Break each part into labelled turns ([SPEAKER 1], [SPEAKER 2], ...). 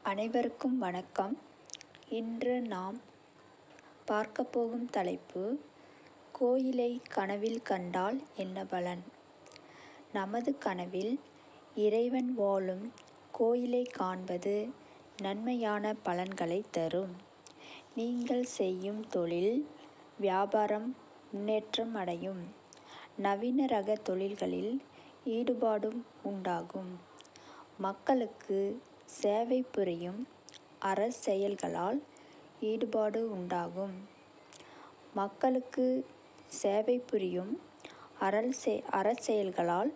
[SPEAKER 1] அனைவருக்கும் வணக்கம் இன்று நாம் பார்க்க போகும் தலைப்பு கோயிலை கனவில் கண்டால் என்ன பலன் நமது கனவில் இறைவன் வாழும் கோயிலை காண்பது நன்மையான பலன்களை தரும் நீங்கள் செய்யும் தொழில் வியாபாரம் முன்னேற்றம் அடையும் நவீன ரக தொழில்களில் ஈடுபாடும் உண்டாகும் மக்களுக்கு சேவை புரியும் அறச்செயல்களால் ஈடுபாடு உண்டாகும் மக்களுக்கு சேவை புரியும் அறல் செ அறச்செயல்களால்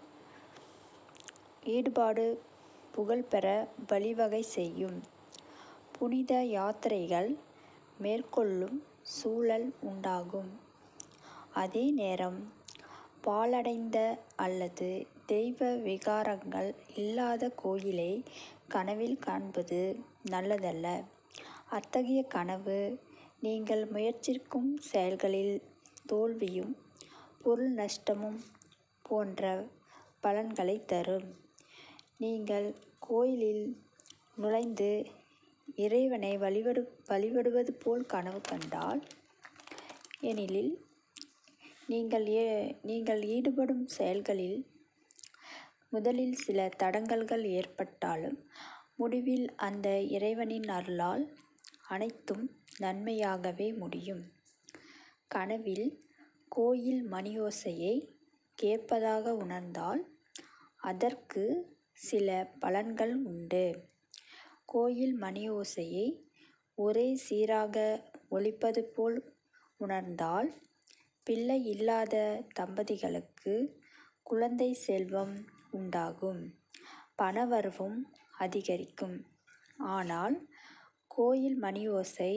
[SPEAKER 1] ஈடுபாடு புகழ் பெற வழிவகை செய்யும் புனித யாத்திரைகள் மேற்கொள்ளும் சூழல் உண்டாகும் அதே நேரம் பாழடைந்த அல்லது தெய்வ விகாரங்கள் இல்லாத கோயிலை கனவில் காண்பது நல்லதல்ல அத்தகைய கனவு நீங்கள் முயற்சிக்கும் செயல்களில் தோல்வியும் பொருள் நஷ்டமும் போன்ற பலன்களை தரும் நீங்கள் கோயிலில் நுழைந்து இறைவனை வழிபடு வழிபடுவது போல் கனவு கண்டால் எனிலில் நீங்கள் ஏ நீங்கள் ஈடுபடும் செயல்களில் முதலில் சில தடங்கல்கள் ஏற்பட்டாலும் முடிவில் அந்த இறைவனின் அருளால் அனைத்தும் நன்மையாகவே முடியும் கனவில் கோயில் மணியோசையை கேட்பதாக உணர்ந்தால் அதற்கு சில பலன்கள் உண்டு கோயில் மணியோசையை ஒரே சீராக ஒலிப்பது போல் உணர்ந்தால் பிள்ளை இல்லாத தம்பதிகளுக்கு குழந்தை செல்வம் உண்டாகும் பணவரவும் அதிகரிக்கும் ஆனால் கோயில் மணியோசை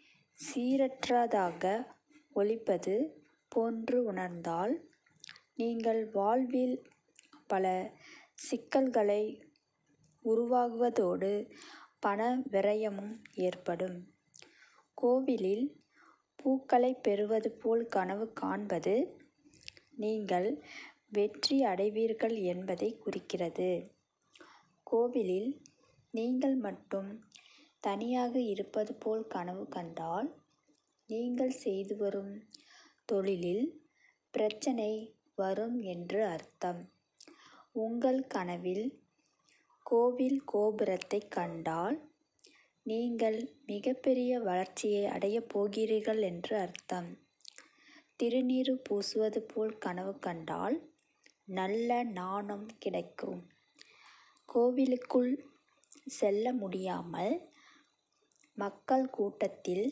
[SPEAKER 1] சீரற்றதாக ஒலிப்பது போன்று உணர்ந்தால் நீங்கள் வாழ்வில் பல சிக்கல்களை உருவாகுவதோடு பண விரயமும் ஏற்படும் கோவிலில் பூக்களை பெறுவது போல் கனவு காண்பது நீங்கள் வெற்றி அடைவீர்கள் என்பதை குறிக்கிறது கோவிலில் நீங்கள் மட்டும் தனியாக இருப்பது போல் கனவு கண்டால் நீங்கள் செய்து வரும் தொழிலில் பிரச்சனை வரும் என்று அர்த்தம் உங்கள் கனவில் கோவில் கோபுரத்தை கண்டால் நீங்கள் மிகப்பெரிய வளர்ச்சியை அடையப் போகிறீர்கள் என்று அர்த்தம் திருநீறு பூசுவது போல் கனவு கண்டால் நல்ல நாணம் கிடைக்கும் கோவிலுக்குள் செல்ல முடியாமல் மக்கள் கூட்டத்தில்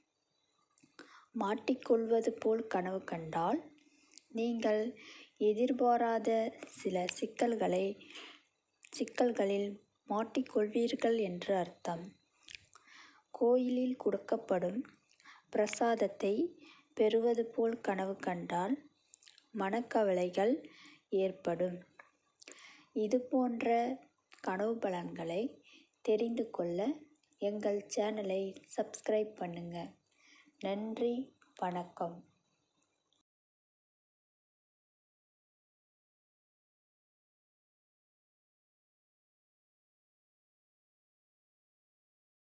[SPEAKER 1] மாட்டிக்கொள்வது போல் கனவு கண்டால் நீங்கள் எதிர்பாராத சில சிக்கல்களை சிக்கல்களில் மாட்டிக்கொள்வீர்கள் என்று அர்த்தம் கோயிலில் கொடுக்கப்படும் பிரசாதத்தை பெறுவது போல் கனவு கண்டால் மனக்கவலைகள் ஏற்படும் இது போன்ற கனவு பலன்களை தெரிந்து கொள்ள எங்கள் சேனலை சப்ஸ்கிரைப் பண்ணுங்கள் நன்றி வணக்கம்